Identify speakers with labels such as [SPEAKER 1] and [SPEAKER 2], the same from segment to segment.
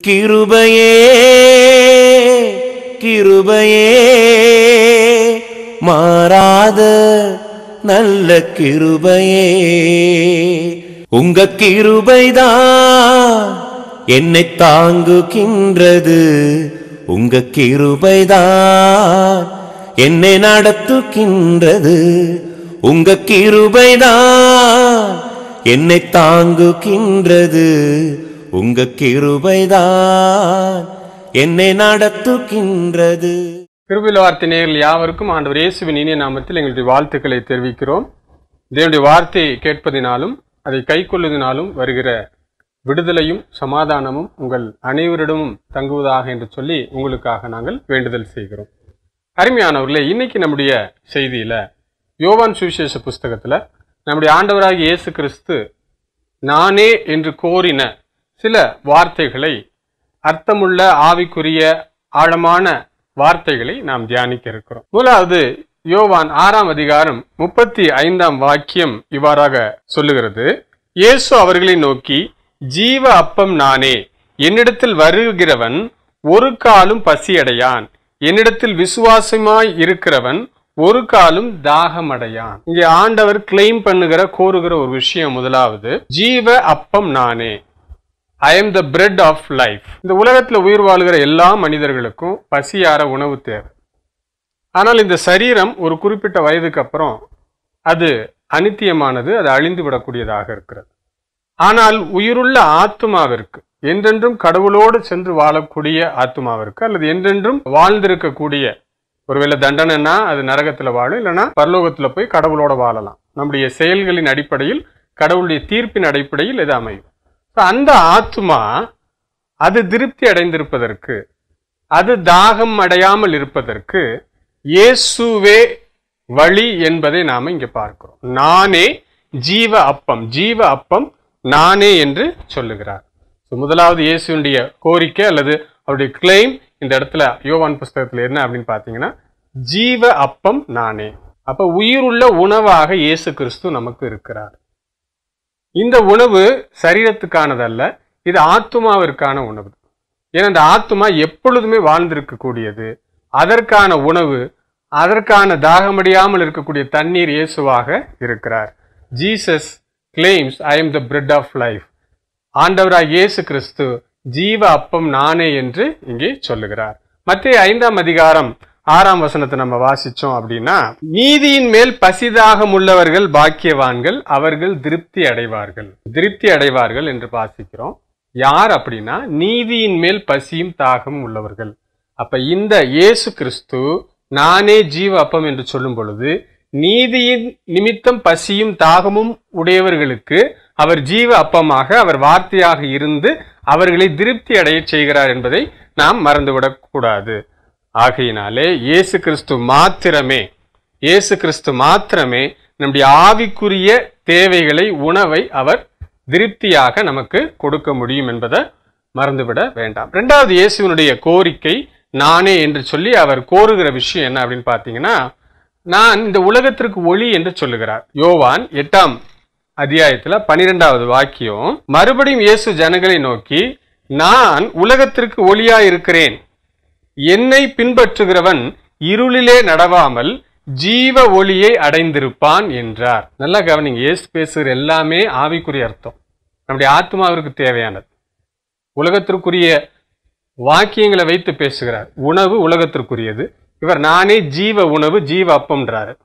[SPEAKER 1] கிருபையே கிருபையே மாறாத நல்ல கிருபையே உங்க கிருபைதான் என்னை தாங்குகின்றது உங்க கிருபைதான் என்னை நடத்துகின்றது உங்க கிருபைதான் என்னை தாங்குகின்றது உங்க கிருபைதான் என்னை நடத்துகின்றது
[SPEAKER 2] கிருபில வார்த்தை நேரில் யாவருக்கும் ஆண்டவர் இயேசுவின் இனிய நாமத்தில் எங்களுடைய வாழ்த்துக்களை தெரிவிக்கிறோம் தேவனுடைய வார்த்தையை கேட்பதினாலும் அதை கைக்கொள்வதினாலும் வருகிற விடுதலையும் சமாதானமும் உங்கள் அனைவரிடமும் தங்குவதாக என்று சொல்லி உங்களுக்காக நாங்கள் வேண்டுதல் செய்கிறோம் அருமையானவர்களே இன்னைக்கு நம்முடைய செய்தியில யோவான் சுவிசேஷ புஸ்தகத்துல நம்முடைய ஆண்டவராகிய இயேசு கிறிஸ்து நானே என்று கோரின சில வார்த்தைகளை அர்த்தமுள்ள ஆவிக்குரிய ஆழமான வார்த்தைகளை நாம் தியானிக்க இருக்கிறோம் முதலாவது யோவான் ஆறாம் அதிகாரம் முப்பத்தி ஐந்தாம் வாக்கியம் இவ்வாறாக சொல்லுகிறது இயேசு அவர்களை நோக்கி ஜீவ அப்பம் நானே என்னிடத்தில் வருகிறவன் ஒரு காலும் பசியடையான் என்னிடத்தில் விசுவாசமாய் இருக்கிறவன் ஒரு காலும் தாகமடையான் இங்கே ஆண்டவர் கிளைம் பண்ணுகிற கோருகிற ஒரு விஷயம் முதலாவது ஜீவ அப்பம் நானே I am the bread of life இந்த உலகத்தில் உயிர் வாழ்கிற எல்லா மனிதர்களுக்கும் பசியார உணவு தேவை ஆனால் இந்த சரீரம் ஒரு குறிப்பிட்ட வயதுக்கு அப்புறம் அது அனித்தியமானது அது அழிந்து விடக்கூடியதாக இருக்கிறது ஆனால் உயிருள்ள ஆத்துமாவிற்கு என்றென்றும் கடவுளோடு சென்று வாழக்கூடிய ஆத்துமாவிற்கு அல்லது என்றென்றும் வாழ்ந்திருக்கக்கூடிய ஒருவேளை தண்டனைன்னா அது நரகத்துல வாழும் இல்லைன்னா பரலோகத்துல போய் கடவுளோட வாழலாம் நம்முடைய செயல்களின் அடிப்படையில் கடவுளுடைய தீர்ப்பின் அடிப்படையில் இது அமையும் So, அந்த ஆத்துமா அது திருப்தி அடைந்திருப்பதற்கு அது தாகம் அடையாமல் இருப்பதற்கு இயேசுவே வழி என்பதை நாம இங்க பார்க்கிறோம் நானே ஜீவ அப்பம் ஜீவ அப்பம் நானே என்று சொல்லுகிறார் So, முதலாவது இயேசுனுடைய கோரிக்கை அல்லது அவருடைய கிளைம் இந்த இடத்துல யோவான் புஸ்தகத்துல என்ன அப்படின்னு பார்த்தீங்கன்னா ஜீவ அப்பம் நானே அப்ப உயிருள்ள உணவாக இயேசு கிறிஸ்து நமக்கு இருக்கிறார் இந்த உணவு சரீரத்துக்கானதல்ல இது ஆத்துமாவிற்கான உணவு ஏன்னா இந்த ஆத்துமா எப்பொழுதுமே வாழ்ந்திருக்கக்கூடியது அதற்கான உணவு அதற்கான தாகமடியாமல் இருக்கக்கூடிய தண்ணீர் இயேசுவாக இருக்கிறார் Jesus claims I am the bread of life ஆண்டவராய் இயேசு கிறிஸ்து ஜீவ அப்பம் நானே என்று இங்கே சொல்லுகிறார் மத்திய ஐந்தாம் அதிகாரம் ஆறாம் வசனத்தை நம்ம வாசிச்சோம் அப்படின்னா நீதியின் மேல் பசிதாகம் உள்ளவர்கள் பாக்கியவான்கள் அவர்கள் திருப்தி அடைவார்கள் திருப்தி அடைவார்கள் என்று வாசிக்கிறோம் யார் அப்படின்னா நீதியின் மேல் பசியும் தாகமும் உள்ளவர்கள் அப்ப இந்த இயேசு கிறிஸ்து நானே ஜீவ அப்பம் என்று சொல்லும் பொழுது நீதியின் நிமித்தம் பசியும் தாகமும் உடையவர்களுக்கு அவர் ஜீவ அப்பமாக அவர் வார்த்தையாக இருந்து அவர்களை திருப்தி அடைய செய்கிறார் என்பதை நாம் மறந்துவிடக் கூடாது ஆகையினாலே இயேசு கிறிஸ்து மாத்திரமே இயேசு கிறிஸ்து மாத்திரமே நம்முடைய ஆவிக்குரிய தேவைகளை உணவை அவர் திருப்தியாக நமக்கு கொடுக்க முடியும் என்பதை மறந்துவிட வேண்டாம் ரெண்டாவது இயேசுவினுடைய கோரிக்கை நானே என்று சொல்லி அவர் கோருகிற விஷயம் என்ன அப்படின்னு பார்த்தீங்கன்னா நான் இந்த உலகத்திற்கு ஒளி என்று சொல்லுகிறார் யோவான் எட்டாம் அத்தியாயத்துல பனிரெண்டாவது வாக்கியம் மறுபடியும் இயேசு ஜனங்களை நோக்கி நான் உலகத்திற்கு ஒளியா இருக்கிறேன் என்னை பின்பற்றுகிறவன் இருளிலே நடவாமல் ஜீவ ஒளியை அடைந்திருப்பான் என்றார் நல்லா கவனிங்க இயேசு பேசுகிற எல்லாமே ஆவிக்குரிய அர்த்தம் நம்முடைய ஆத்மாவிற்கு தேவையானது உலகத்திற்குரிய வாக்கியங்களை வைத்து பேசுகிறார் உணவு உலகத்திற்குரியது இவர் நானே ஜீவ உணவு ஜீவ அப்பம்ன்றாரு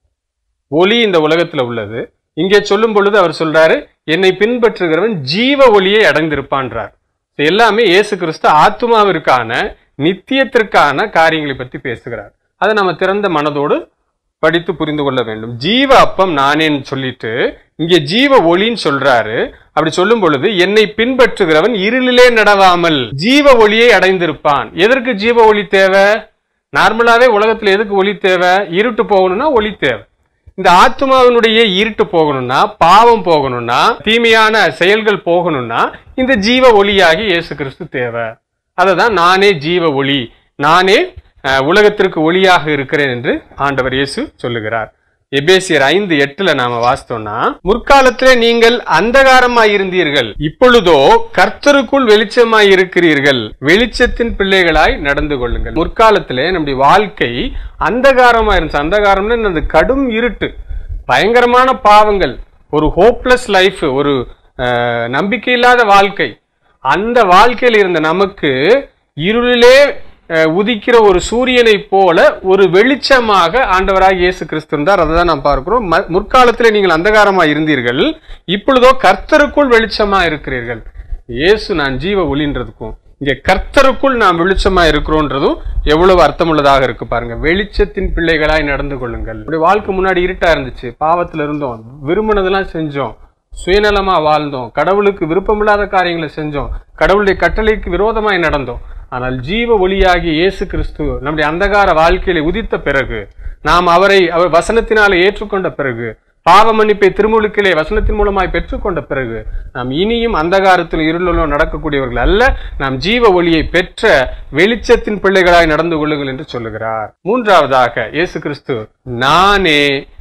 [SPEAKER 2] ஒளி இந்த உலகத்துல உள்ளது இங்கே சொல்லும் பொழுது அவர் சொல்றாரு என்னை பின்பற்றுகிறவன் ஜீவ ஒளியை அடைந்திருப்பான்றார் இது எல்லாமே இயேசு கிறிஸ்து ஆத்மாவிற்கான நித்தியத்திற்கான காரியங்களை பற்றி பேசுகிறார் அதை நம்ம திறந்த மனதோடு படித்து புரிந்து கொள்ள வேண்டும் ஜீவ அப்பம் நானேன்னு சொல்லிட்டு இங்கே ஜீவ ஒளின்னு சொல்றாரு அப்படி சொல்லும் பொழுது என்னை பின்பற்றுகிறவன் இருளிலே நடவாமல் ஜீவ ஒளியை அடைந்திருப்பான் எதற்கு ஜீவ ஒளி தேவை நார்மலாவே உலகத்துல எதுக்கு ஒளி தேவை இருட்டு போகணும்னா ஒளி தேவை இந்த ஆத்மாவினுடைய இருட்டு போகணும்னா பாவம் போகணும்னா தீமையான செயல்கள் போகணும்னா இந்த ஜீவ ஒளியாகி இயேசு கிறிஸ்து தேவை அதை தான் நானே ஜீவ ஒளி நானே அஹ், உலகத்திற்கு ஒளியாக இருக்கிறேன் என்று ஆண்டவர் இயேசு சொல்லுகிறார் எபேசியர் ஐந்து எட்டுல நாம வாசித்தோம்னா முற்காலத்திலே நீங்கள் அந்தகாரமாய் இருந்தீர்கள் இப்பொழுதோ கர்த்தருக்குள் வெளிச்சமாய் இருக்கிறீர்கள் வெளிச்சத்தின் பிள்ளைகளாய் நடந்து கொள்ளுங்கள் முற்காலத்திலே நம்முடைய வாழ்க்கை அந்தகாரமா இருந்துச்சு அந்தகாரம்னா என்னது கடும் இருட்டு பயங்கரமான பாவங்கள் ஒரு ஹோப்லெஸ் லைஃப் ஒரு அஹ், நம்பிக்கையில்லாத வாழ்க்கை அந்த வாழ்க்கையில் இருந்த நமக்கு இருளிலே அஹ், உதிக்கிற ஒரு சூரியனை போல ஒரு வெளிச்சமாக ஆண்டவராக இயேசு கிறிஸ்து இருந்தார் அதை தான் நாம் பார்க்கிறோம் ம- முற்காலத்திலே நீங்கள் அந்தகாரமாக இருந்தீர்கள் இப்பொழுதோ கர்த்தருக்குள் வெளிச்சமா இருக்கிறீர்கள் இயேசு நான் ஜீவ ஒளின்றதுக்கும் இங்கே கர்த்தருக்குள் நாம் வெளிச்சமா இருக்கிறோன்றதும் எவ்வளவு அர்த்தமுள்ளதாக இருக்கு பாருங்க வெளிச்சத்தின் பிள்ளைகளாய் நடந்து கொள்ளுங்கள் இப்படி வாழ்க்கை முன்னாடி இருட்டா இருந்துச்சு பாவத்துல இருந்தோம் விரும்பினதெல்லாம் செஞ்சோம் சுயநலமா வாழ்ந்தோம் கடவுளுக்கு விருப்பமில்லாத காரியங்களை செஞ்சோம் கடவுளுடைய கட்டளைக்கு விரோதமாய் நடந்தோம் ஆனால் ஜீவ ஒளியாகிய இயேசு கிறிஸ்து நம்முடைய அந்தகார வாழ்க்கையில உதித்த பிறகு நாம் அவரை அவர் வசனத்தினாலே ஏற்றுக்கொண்ட பிறகு பாவ மன்னிப்பை திருமுழுக்கிலே வசனத்தின் மூலமாய் பெற்றுக்கொண்ட பிறகு நாம் இனியும் அந்தகாரத்தில் இருளிலும் நடக்கக்கூடியவர்கள் அல்ல நாம் ஜீவ ஒளியை பெற்ற வெளிச்சத்தின் பிள்ளைகளாய் நடந்து கொள்ளுங்கள் என்று சொல்லுகிறார் மூன்றாவதாக இயேசு கிறிஸ்து நானே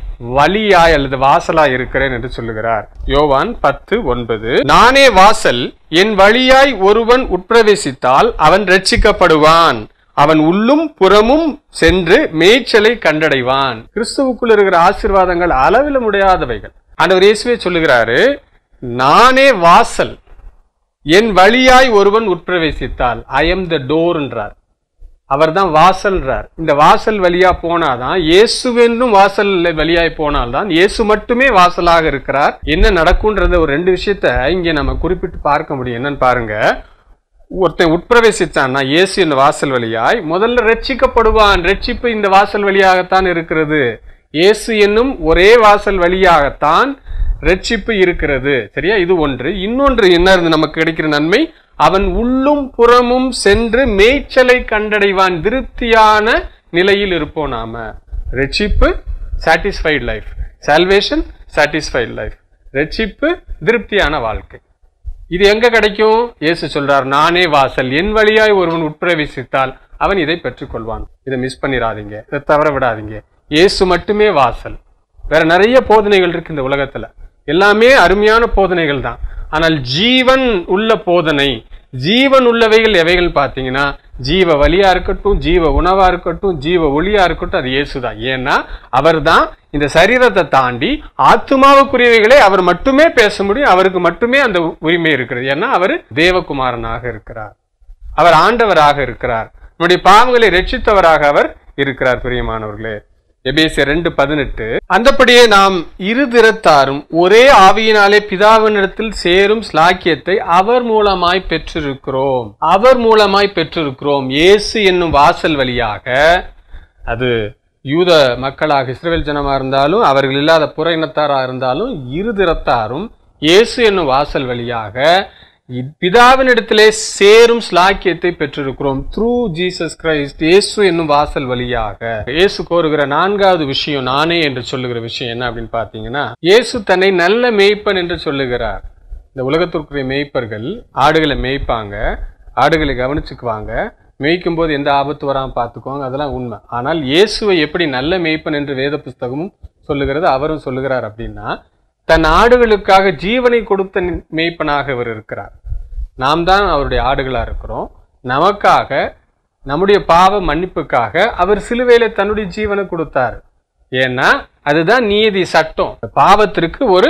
[SPEAKER 2] வழியாய் அல்லது வாசலாய் இருக்கிறேன் என்று சொல்லுகிறார் யோவான் பத்து ஒன்பது நானே வாசல் என் வழியாய் ஒருவன் உட்பிரவேசித்தால் அவன் ரட்சிக்கப்படுவான் அவன் உள்ளும் புறமும் சென்று மேய்ச்சலை கண்டடைவான் கிறிஸ்துவுக்குள் இருக்கிற ஆசீர்வாதங்கள் அளவில முடியாதவைகள் ஆண்டவர் இயேசுவே சொல்லுகிறாரு நானே வாசல் என் வழியாய் ஒருவன் உட்பிரவேசித்தால் ஐ எம் த டோர்ன்றார் அவர்தான் வாசல்ன்றார் இந்த வாசல் வழியா போனாதான் இயேசுவென்னும் வாசல் வழியாய் போனால்தான் இயேசு மட்டுமே வாசலாக இருக்கிறார் என்ன நடக்கும்ன்றத ஒரு ரெண்டு விஷயத்த இங்க நம்ம குறிப்பிட்டு பார்க்க முடியும் என்னன்னு பாருங்க ஒருத்தன் உட்பிரவேசிச்சான்னா இயேசு இந்த வாசல் வழியாய் முதல்ல ரட்சிக்கப்படுவான் ரட்சிப்பு இந்த வாசல் வழியாகத்தான் இருக்கிறது இயேசு என்னும் ஒரே வாசல் வழியாகத்தான் ரட்சிப்பு இருக்கிறது சரியா இது ஒன்று இன்னொன்று என்ன இருந்து நமக்கு கிடைக்கிற நன்மை அவன் உள்ளும் புறமும் சென்று மேய்ச்சலை கண்டடைவான் திருப்தியான நிலையில் இருப்போம் நாம ரட்சிப்பு satisfied life salvation satisfied life ரட்சிப்பு திருப்தியான வாழ்க்கை இது எங்க கிடைக்கும் இயேசு சொல்றார் நானே வாசல் என் வழியாய் ஒருவன் உட்பிரவேசித்தால் அவன் இதை பெற்றுக்கொள்வான் இதை மிஸ் பண்ணிடாதீங்க இதை தவற விடாதீங்க இயேசு மட்டுமே வாசல் வேற நிறைய போதனைகள் இருக்கு இந்த உலகத்துல எல்லாமே அருமையான போதனைகள் தான் ஆனால் ஜீவன் உள்ள போதனை ஜீவன் உள்ளவைகள் எவைகள் பார்த்தீங்கன்னா ஜீவ வழியா இருக்கட்டும் ஜீவ உணவா இருக்கட்டும் ஜீவ ஒளியா இருக்கட்டும் அது இயேசுதான் ஏன்னா அவர்தான் இந்த சரீரத்தை தாண்டி ஆத்மாவுக்குரியவைகளை அவர் மட்டுமே பேச முடியும் அவருக்கு மட்டுமே அந்த உரிமை இருக்கிறது ஏன்னா அவர் தேவகுமாரனாக இருக்கிறார் அவர் ஆண்டவராக இருக்கிறார் நம்முடைய பாவங்களை ரட்சித்தவராக அவர் இருக்கிறார் பிரியமானவர்களே எபேசியர் ரெண்டு பதினெட்டு அந்தப்படியே நாம் இருதிறத்தாரும் ஒரே ஆவியினாலே பிதாவினிடத்தில் சேரும் ஸ்லாக்கியத்தை அவர் மூலமாய் பெற்றிருக்கிறோம் அவர் மூலமாய் பெற்றிருக்கிறோம் இயேசு என்னும் வாசல் வழியாக அது யூத மக்களாக இஸ்ரவேல் ஜனமா இருந்தாலும் அவர்கள் இல்லாத புற இனத்தாரா இருந்தாலும் இருதிறத்தாரும் இயேசு என்னும் வாசல் வழியாக இ- பிதாவினிடத்திலே சேரும் ஸ்லாக்கியத்தை பெற்றிருக்கிறோம் த்ரூ ஜீசஸ் கிரைஸ்ட் இயேசு என்னும் வாசல் வழியாக இயேசு கோருகிற நான்காவது விஷயம் நானே என்று சொல்லுகிற விஷயம் என்ன அப்படின்னு பார்த்தீங்கன்னா இயேசு தன்னை நல்ல மேய்ப்பன் என்று சொல்லுகிறார் இந்த உலகத்திற்குரிய மேய்ப்பர்கள் ஆடுகளை மேய்ப்பாங்க ஆடுகளை கவனிச்சுக்குவாங்க மேய்க்கும் போது எந்த ஆபத்து வராம பார்த்துக்குவாங்க அதெல்லாம் உண்மை ஆனால் இயேசுவை எப்படி நல்ல மேய்ப்பன் என்று வேத புஸ்தகமும் சொல்லுகிறது அவரும் சொல்லுகிறார் அப்படின்னா தன் ஆடுகளுக்காக ஜீவனை கொடுத்த நி- மேய்ப்பனாக இவர் இருக்கிறார் நாம் தான் அவருடைய ஆடுகளா இருக்கிறோம் நமக்காக நம்முடைய பாவ மன்னிப்புக்காக அவர் சிலுவையில தன்னுடைய ஜீவனை கொடுத்தார் ஏன்னா அதுதான் நீதி சட்டம் பாவத்திற்கு ஒரு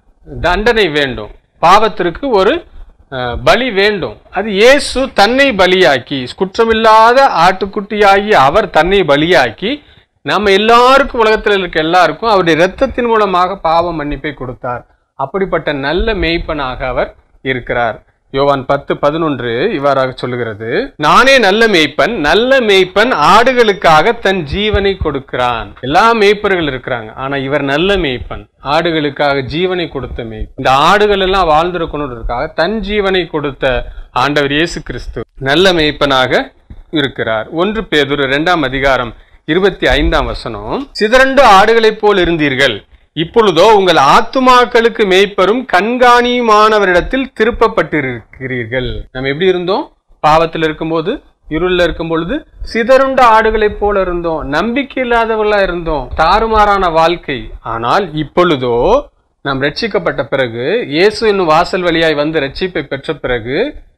[SPEAKER 2] தண்டனை வேண்டும் பாவத்திற்கு ஒரு அஹ், பலி வேண்டும் அது இயேசு தன்னை பலியாக்கி குற்றமில்லாத ஆட்டுக்குட்டியாகி அவர் தன்னை பலியாக்கி நம்ம எல்லாருக்கும் உலகத்தில் இருக்க எல்லாருக்கும் அவருடைய இரத்தத்தின் மூலமாக பாவ மன்னிப்பை கொடுத்தார் அப்படிப்பட்ட நல்ல மேய்ப்பனாக அவர் இருக்கிறார் யோவான் பத்து பதினொன்று இவ்வாறாக சொல்லுகிறது நானே நல்ல மேய்ப்பன் நல்ல மேய்ப்பன் ஆடுகளுக்காக தன் ஜீவனை கொடுக்கிறான் எல்லா மேய்ப்பர்கள் இருக்கிறாங்க ஆனா இவர் நல்ல மேய்ப்பன் ஆடுகளுக்காக ஜீவனை கொடுத்த மேய்ப்பன் இந்த ஆடுகள் எல்லாம் வாழ்ந்திருக்கணுன்றதுக்காக தன் ஜீவனை கொடுத்த ஆண்டவர் இயேசு கிறிஸ்து நல்ல மேய்ப்பனாக இருக்கிறார் ஒன்று பேதுரு இரண்டாம் அதிகாரம் இருபத்தி ஐந்தாம் வசனம் சிதறண்டு ஆடுகளைப் போல் இருந்தீர்கள் இப்பொழுதோ உங்கள் ஆத்துமாக்களுக்கு மேய்ப்பரும் கண்காணியுமானவரிடத்தில் திருப்பப்பட்டிருக்கிறீர்கள் நம்ம எப்படி இருந்தோம் பாவத்தில் இருக்கும்போது இருள்ல இருக்கும் பொழுது சிதறுண்ட ஆடுகளைப் போல இருந்தோம் நம்பிக்கை இல்லாதவர்களா இருந்தோம் தாறுமாறான வாழ்க்கை ஆனால் இப்பொழுதோ நாம் ரட்சிக்கப்பட்ட பிறகு இயேசு என்னும் வாசல் வழியாய் வந்து ரட்சிப்பை பெற்ற பிறகு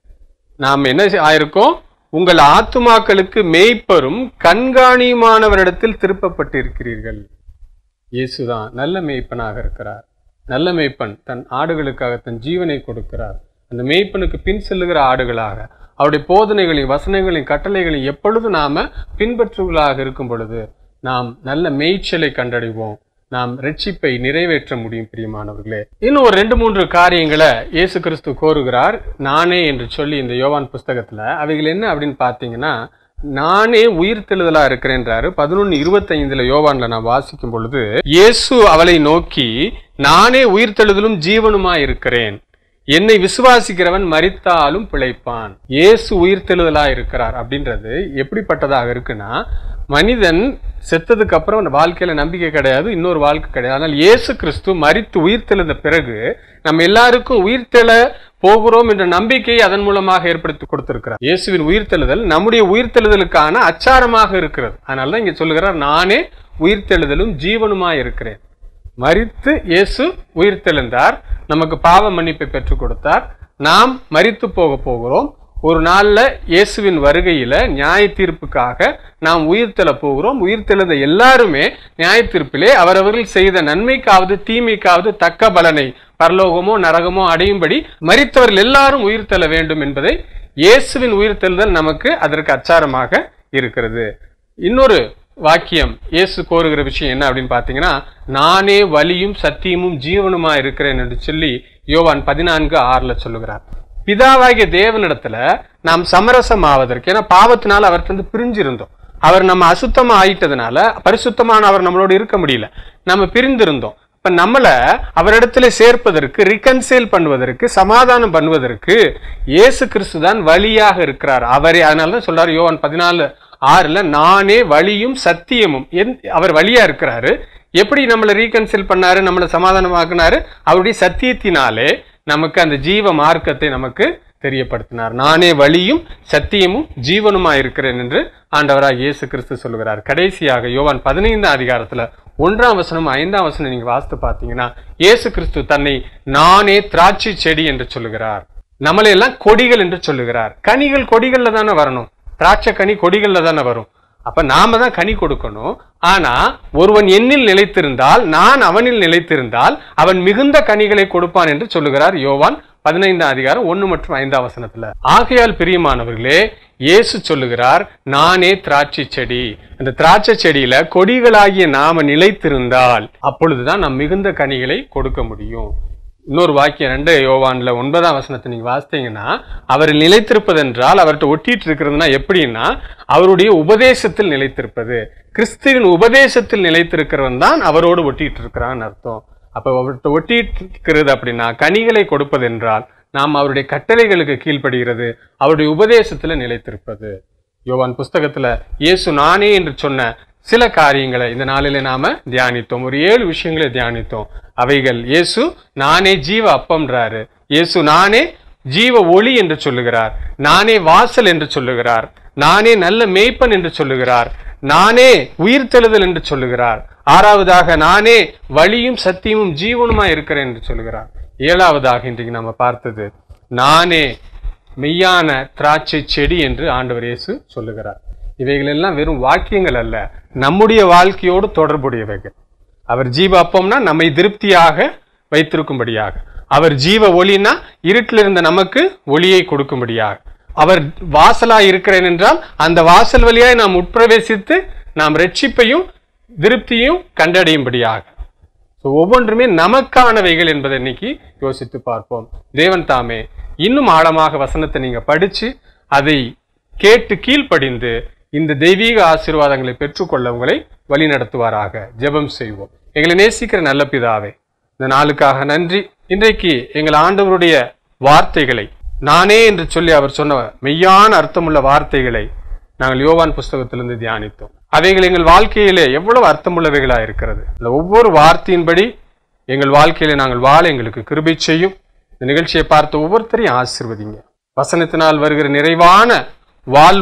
[SPEAKER 2] நாம் என்ன செய்- ஆயிருக்கோம் உங்கள் ஆத்துமாக்களுக்கு மேய்ப்பரும் கண்காணியுமானவரிடத்தில் திருப்பப்பட்டிருக்கிறீர்கள் இயேசுதான் நல்ல மேய்ப்பனாக இருக்கிறார் நல்ல மேய்ப்பன் தன் ஆடுகளுக்காக தன் ஜீவனை கொடுக்கிறார் அந்த மேய்ப்பனுக்கு பின் செல்லுகிற ஆடுகளாக அவருடைய போதனைகளையும் வசனங்களையும் கட்டளைகளையும் எப்பொழுது நாம பின்பற்றுவர்களாக இருக்கும் பொழுது நாம் நல்ல மேய்ச்சலை கண்டடைவோம் நாம் ரட்சிப்பை நிறைவேற்ற முடியும் பிரியமானவர்களே இன்னும் ஒரு ரெண்டு மூன்று காரியங்களை இயேசு கிறிஸ்து கோருகிறார் நானே என்று சொல்லி இந்த யோவான் புஸ்தகத்துல அவைகள் என்ன அப்படின்னு பார்த்தீங்கன்னா நானே உயிர்த்தெழுதலா இருக்கிறேன்றாரு பதினொன்னு இருபத்தைந்துல யோவான்ல நான் வாசிக்கும் பொழுது இயேசு அவளை நோக்கி நானே உயிர்த்தெழுதலும் ஜீவனுமா இருக்கிறேன் என்னை விசுவாசிக்கிறவன் மரித்தாலும் பிழைப்பான் இயேசு உயிர்த்தெழுதலா இருக்கிறார் அப்படின்றது எப்படிப்பட்டதாக இருக்குன்னா மனிதன் செத்ததுக்கு அப்புறம் அந்த வாழ்க்கையில நம்பிக்கை கிடையாது இன்னொரு வாழ்க்கை கிடையாது ஆனால் இயேசு கிறிஸ்து மரித்து உயிர்த்தெழுந்த பிறகு நம்ம எல்லாருக்கும் உயிர்த்தெழ போகிறோம் என்ற நம்பிக்கையை அதன் மூலமாக ஏற்படுத்தி கொடுத்திருக்கிறார் இயேசுவின் உயிர்த்தெழுதல் நம்முடைய உயிர்த்தெழுதலுக்கான அச்சாரமாக இருக்கிறது அதனால தான் இங்க சொல்லுகிறார் நானே உயிர்த்தெழுதலும் ஜீவனுமா இருக்கிறேன் மரித்து இயேசு உயிர்த்தெழுந்தார் நமக்கு பாவ மன்னிப்பை பெற்றுக் கொடுத்தார் நாம் மரித்து போக போகிறோம் ஒரு நாள்ல இயேசுவின் வருகையில நியாய தீர்ப்புக்காக நாம் உயிர்த்தெழ போகிறோம் உயிர்த்தெழுந்த எல்லாருமே நியாய தீர்ப்பிலே அவரவர்கள் செய்த நன்மைக்காவது தீமைக்காவது தக்க பலனை பரலோகமோ நரகமோ அடையும்படி மரித்தவர்கள் எல்லாரும் உயிர்த்தெழ வேண்டும் என்பதை இயேசுவின் உயிர்த்தெழுதல் நமக்கு அதற்கு அச்சாரமாக இருக்கிறது இன்னொரு வாக்கியம் இயேசு கோருகிற விஷயம் என்ன அப்படின்னு பார்த்தீங்கன்னா நானே வலியும் சத்தியமும் ஜீவனுமா இருக்கிறேன் என்று சொல்லி யோவான் பதினான்கு ஆறுல சொல்லுகிறார் பிதாவாகிய தேவனிடத்துல நாம் சமரசம் ஆவதற்கு ஏன்னா பாவத்தினால அவர்கிட்ட பிரிஞ்சிருந்தோம் அவர் நம்ம அசுத்தமா ஆயிட்டதுனால பரிசுத்தமான அவர் நம்மளோட இருக்க முடியல நம்ம பிரிந்திருந்தோம் இப்ப நம்மள அவரிடத்துல சேர்ப்பதற்கு ரிகன்சைல் பண்ணுவதற்கு சமாதானம் பண்ணுவதற்கு இயேசு கிறிஸ்து தான் வழியாக இருக்கிறார் அவரே அதனால தான் சொல்றாரு யோவான் பதினாலு ஆறுல நானே வழியும் சத்தியமும் என்- அவர் வழியா இருக்கிறாரு எப்படி நம்மளை ரீகன்சில் பண்ணாரு நம்மளை சமாதானமாக்குனாரு அவருடைய சத்தியத்தினாலே நமக்கு அந்த ஜீவ மார்க்கத்தை நமக்கு தெரியப்படுத்தினார் நானே வழியும் சத்தியமும் ஜீவனுமா இருக்கிறேன் என்று ஆண்டவராக இயேசு கிறிஸ்து சொல்லுகிறார் கடைசியாக யோவான் பதினைந்தாம் அதிகாரத்துல ஒன்றாம் வசனம் ஐந்தாம் வசனம் நீங்க வாசித்து பார்த்தீங்கன்னா இயேசு கிறிஸ்து தன்னை நானே திராட்சை செடி என்று சொல்லுகிறார் நம்மளை எல்லாம் கொடிகள் என்று சொல்லுகிறார் கனிகள் கொடிகள்ல தானே வரணும் திராட்சை கனி கொடிகள்ல தானே வரும் அப்ப நாம தான் கனி கொடுக்கணும் ஆனா ஒருவன் என்னில் நிலைத்திருந்தால் நான் அவனில் நிலைத்திருந்தால் அவன் மிகுந்த கனிகளை கொடுப்பான் என்று சொல்லுகிறார் யோவான் பதினைந்தாம் அதிகாரம் ஒன்னு மற்றும் ஐந்தாம் வசனத்துல ஆகையால் பிரியமானவர்களே இயேசு சொல்லுகிறார் நானே திராட்சை செடி அந்த திராட்சை செடியில கொடிகளாகிய நாம நிலைத்திருந்தால் அப்பொழுதுதான் நாம் மிகுந்த கனிகளை கொடுக்க முடியும் இன்னொரு வாக்கியம் ரெண்டு யோவான்ல ஒன்பதாம் வசனத்தை நீங்க வாசித்தீங்கன்னா அவர் நிலைத்திருப்பதென்றால் அவர்கிட்ட ஒட்டிட்டு இருக்கிறதுனா எப்படின்னா அவருடைய உபதேசத்தில் நிலைத்திருப்பது கிறிஸ்துவின் உபதேசத்தில் நிலைத்திருக்கிறவன் தான் அவரோடு ஒட்டிட்டு இருக்கிறான்னு அர்த்தம் அப்ப அவர்கிட்ட ஒட்டிட்டு இருக்கிறது அப்படின்னா கனிகளை கொடுப்பதென்றால் நாம் அவருடைய கட்டளைகளுக்கு கீழ்ப்படுகிறது அவருடைய உபதேசத்துல நிலைத்திருப்பது யோவான் புஸ்தகத்துல இயேசு நானே என்று சொன்ன சில காரியங்களை இந்த நாளில நாம தியானித்தோம் ஒரு ஏழு விஷயங்களை தியானித்தோம் அவைகள் இயேசு நானே ஜீவ அப்பம்ன்றாரு இயேசு நானே ஜீவ ஒளி என்று சொல்லுகிறார் நானே வாசல் என்று சொல்லுகிறார் நானே நல்ல மேய்ப்பன் என்று சொல்லுகிறார் நானே உயிர்த்தெழுதல் என்று சொல்லுகிறார் ஆறாவதாக நானே வழியும் சத்தியமும் ஜீவனுமா இருக்கிறேன் என்று சொல்லுகிறார் ஏழாவதாக இன்றைக்கு நாம பார்த்தது நானே மெய்யான திராட்சை செடி என்று ஆண்டவர் இயேசு சொல்லுகிறார் இவைகள் எல்லாம் வெறும் வாக்கியங்கள் அல்ல நம்முடைய வாழ்க்கையோடு தொடர்புடையவைகள் அவர் ஜீவ அப்பம்னா நம்மை திருப்தியாக வைத்திருக்கும்படியாக அவர் ஜீவ ஒளினா இருட்டில் இருந்த நமக்கு ஒளியை கொடுக்கும்படியாக அவர் வாசலாய் இருக்கிறேன் என்றால் அந்த வாசல் வழியாய் நாம் உட்பிரவேசித்து நாம் ரட்சிப்பையும் திருப்தியும் கண்டடையும்படியாக So, ஒவ்வொன்றுமே நமக்கானவைகள் என்பதை இன்னைக்கு யோசித்து பார்ப்போம் தேவன் தாமே இன்னும் ஆழமாக வசனத்தை நீங்க படிச்சு அதை கேட்டு கீழ்ப்படிந்து இந்த தெய்வீக ஆசீர்வாதங்களை பெற்றுக்கொள்ள உங்களை வழி நடத்துவாராக ஜெபம் செய்வோம் எங்களை நேசிக்கிற நல்ல பிதாவே இந்த நாளுக்காக நன்றி இன்றைக்கு எங்கள் ஆண்டவருடைய வார்த்தைகளை நானே என்று சொல்லி அவர் சொன்ன மெய்யான அர்த்தமுள்ள வார்த்தைகளை நாங்கள் யோவான் புஸ்தகத்திலிருந்து தியானித்தோம் அவைகள் எங்கள் வாழ்க்கையிலே எவ்வளவு அர்த்தமுள்ளவைகளா இருக்கிறது இந்த ஒவ்வொரு வார்த்தையின்படி எங்கள் வாழ்க்கையில நாங்கள் வாழ எங்களுக்கு கிருபை செய்யும் இந்த நிகழ்ச்சியை பார்த்த ஒவ்வொருத்தரையும் ஆசிர்வதிங்க வசனத்தினால் வருகிற நிறைவான வாழ்வு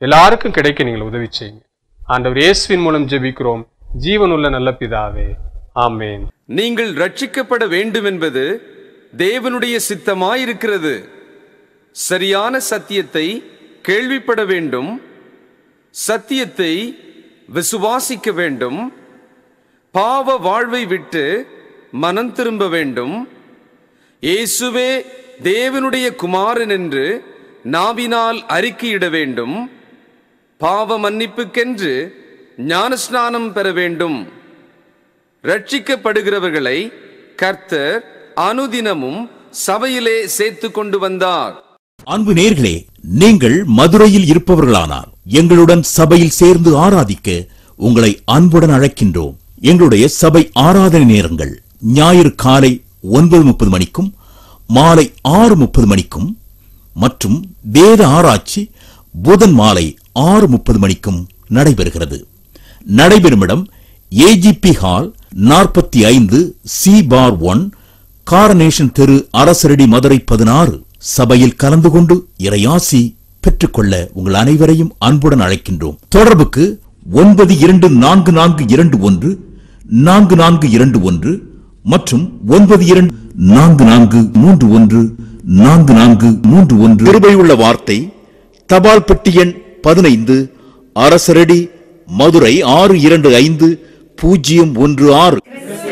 [SPEAKER 2] எல்லாருக்கும் கிடைக்க நீங்கள் உதவி செய்யுங்க ஆண்டவர் இயேசுவின் மூலம் ஜெபிக்கிறோம் ஜீவனுள்ள நல்ல பிதாவே ஆமேன்
[SPEAKER 3] நீங்கள் ரட்சிக்கப்பட வேண்டும் என்பது தேவனுடைய சித்தமாயிருக்கிறது சரியான சத்தியத்தை கேள்விப்பட வேண்டும் சத்தியத்தை விசுவாசிக்க வேண்டும் பாவ வாழ்வை விட்டு மனம் திரும்ப வேண்டும் இயேசுவே தேவனுடைய குமாரன் என்று நாவினால் அறிக்கையிட வேண்டும் பாவ மன்னிப்புக்கென்று ஞானஸ்நானம் பெற வேண்டும் ரட்சிக்கப்படுகிறவர்களை கர்த்தர் அனுதினமும் சபையிலே சேர்த்து கொண்டு வந்தார்
[SPEAKER 4] அன்பு நேர்களே நீங்கள் மதுரையில் இருப்பவர்களானால் எங்களுடன் சபையில் சேர்ந்து ஆராதிக்க உங்களை அன்புடன் அழைக்கின்றோம் எங்களுடைய சபை ஆராதனை நேரங்கள் ஞாயிறு காலை ஒன்பது முப்பது மணிக்கும் மாலை ஆறு முப்பது மணிக்கும் மற்றும் வேத ஆராய்ச்சி புதன் மாலை ஆறு முப்பது மணிக்கும் நடைபெறுகிறது நடைபெறும் இடம் ஏஜிபி ஹால் நாற்பத்தி ஐந்து சி பார் ஒன் காரனேஷன் தெரு அரசரடி மதுரை பதினாறு சபையில் கலந்து கொண்டு இறையாசி பெற்றுக்கொள்ள உங்கள் அனைவரையும் அன்புடன் அழைக்கின்றோம் தொடர்புக்கு ஒன்பது இரண்டு நான்கு நான்கு இரண்டு ஒன்று நான்கு நான்கு இரண்டு ஒன்று மற்றும் ஒன்பது இரண்டு நான்கு நான்கு மூன்று ஒன்று நான்கு நான்கு மூன்று ஒன்று கிருபையுள்ள வார்த்தை தபால் பெட்டி எண் பதினைந்து அரசரடி மதுரை ஆறு இரண்டு ஐந்து பூஜ்ஜியம் ஒன்று ஆறு